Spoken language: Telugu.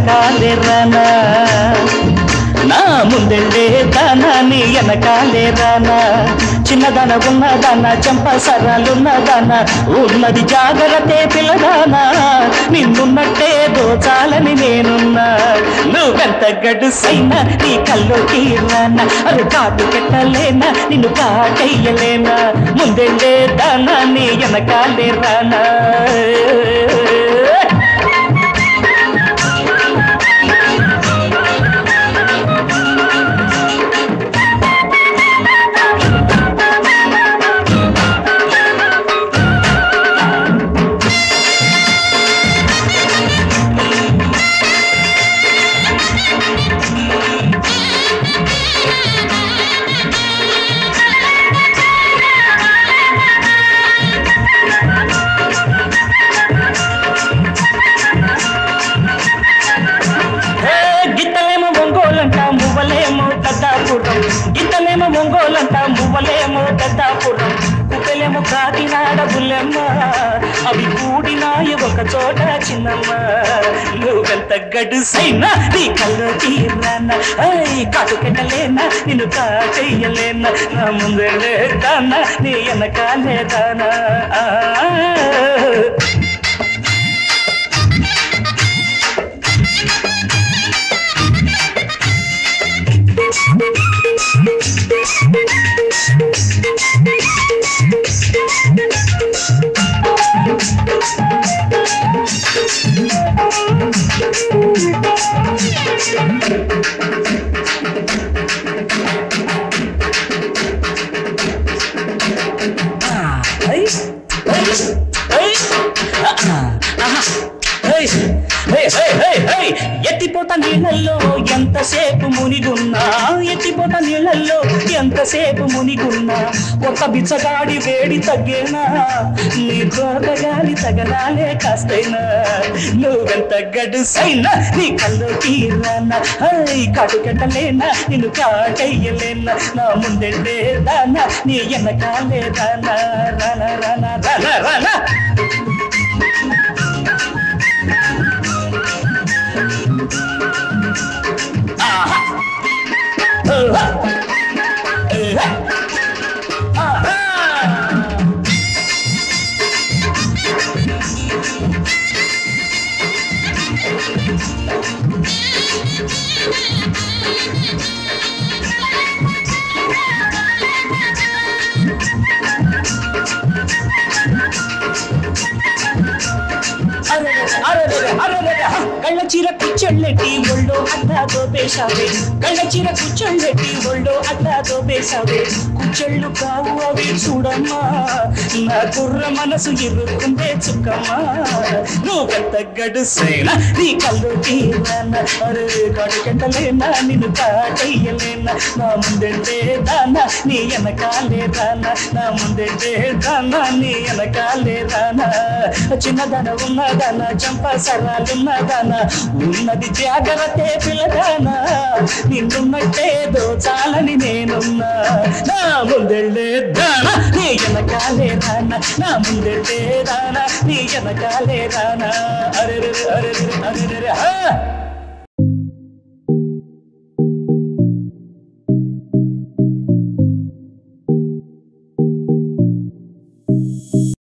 వెనకాలే రానా నా ముందెళ్ళే దానా నీ వెనకాలే రానా చిన్నదన ఉన్నదాన చెంప సరాలున్నదాన ఉన్నది జాగ్రత్తే పిల్లదానా నిన్నున్నట్టే దోచాలని నేనున్నా నువ్వెంత గడుసైనా నీ కల్లోకి రానా అది కాటు పెట్టలేనా నిన్ను కాటయ్యలేనా ముందెళ్ళే దానా నీ వెనకాలే రానా ఏ, గిత్తలేమో ఒంగోలంట మువ్వలేమో పెద్దాపురం గిత్తలేమో ఒంగోలంట మువ్వలేమో పెద్దాపురం కుక్కలేమో కాకినాడ బుల్లెమ్మ అవి కూడినాయి ఒక చోట చిన్నమ్మ నువ్వెంత గడుసైనా నీ కళ్ళు తీరానా ఐ కాటు కెట్టలేనా నిన్ను కాటేయలేనా నా ముందే లేదానా నీ వెనకాలే దానా ఆ. Hey, hey, hey, hey, hey, hey, hey, hey. ఎత్తిపోత నీళ్ళల్లో ఎంతసేపు మునిగున్నా ఎత్తిపోత నీళ్ళల్లో ఎంతసేపు మునిగున్నా ఒక బిచ్చగాడి వేడి తగ్గేనా నీ గాలి తగలాలే కాస్తైనా నువ్వెంత గడుసైనా నీ కల్లోకి రానా హై కాటుకెట్టలేనా నిన్ను కాటయ్యలేనా నా ముందెళ్ళే దానా నీ వెనకాలే రానా రానా రానా రానా రానా ఆహా ఆహా ఆహా ఆహా కళ్ళ చీర కుచ్చళ్ళెట్టి ఒళ్ళో అడ్డా దోపేశావే కళ్ళ చీర కుచ్చళ్ళెట్టి ఒళ్ళో అడ్డా దోపేశావే కుచ్చళ్ళు కావు అవి చూడమ్మా నా కుర్ర మనసు ఇరుక్కుందే చుక్కమ్మా నువ్వెంత గడుసేనా నీ కళ్ళు తీరానా అరే కడుకెట్టలేనా నిన్ను కాటయ్యలేనా నా ముందంటే దానా నీ వెనకాలే రానా నా ముందంటే దానా నీ వెనకాలే రానా చిన్నదన ఉన్నదన చంప సరాలున్నదన ఉన్నది జాగ్రత్తే పిల్లదానా నిన్నున్నట్టే దోచాలని నేనున్నా నా ముందెళ్ళే దానా నీ వెనకాలే రానా నా ముందెళ్ళే దానా నీ వెనకాలే రానా అరే అరే అరే అరే